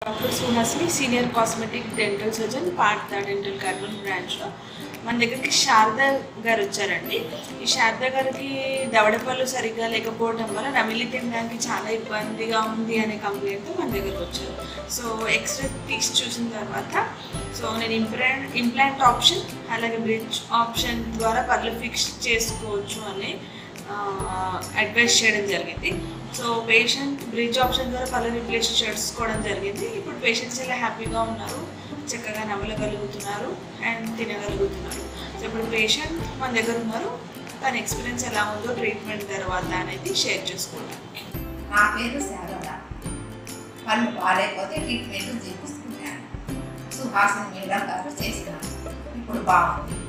doctor Suhasini senior cosmetic dental surgeon Partha dental కార్బన్ బ్రాంచ్లో మన దగ్గరికి శారద గారు వచ్చారండి ఈ శారద గారికి దవడపళ్ళు సరిగ్గా లేకపోవడం వల్ల నమిలి తినడానికి చాలా ఇబ్బందిగా ఉంది అనే కంప్లైంట్తో మన దగ్గరకు వచ్చారు సో ఎక్స్రే తీసి చూసిన తర్వాత సో నేను ఇంప్లాంట్ ఇంప్లాంట్ ఆప్షన్ అలాగే బ్రిడ్జ్ ఆప్షన్ ద్వారా పళ్ళు ఫిక్స్ చేసుకోవచ్చు అని అడ్వైస్ చేయడం జరిగింది సో పేషెంట్ బ్రిడ్జ్ ఆప్షన్ ద్వారా పళ్ళు రిప్లేస్ చేసుకోవడం జరిగింది ఇప్పుడు పేషెంట్స్ ఇలా హ్యాపీగా ఉన్నారు చక్కగా నవ్వగలుగుతున్నారు అండ్ తినగలుగుతున్నారు సో ఇప్పుడు పేషెంట్ మన దగ్గర ఉన్నారు తన ఎక్స్పీరియన్స్ ఎలా ఉందో ట్రీట్మెంట్ తర్వాత అనేది షేర్ చేసుకోవడానికి నా పేరు శారద పళ్ళు బాగాలేకపోతే ట్రీట్మెంట్ చేపిస్తున్నాను సుహాసిని మేడం గారు చేసినాను ఇప్పుడు బాగుంది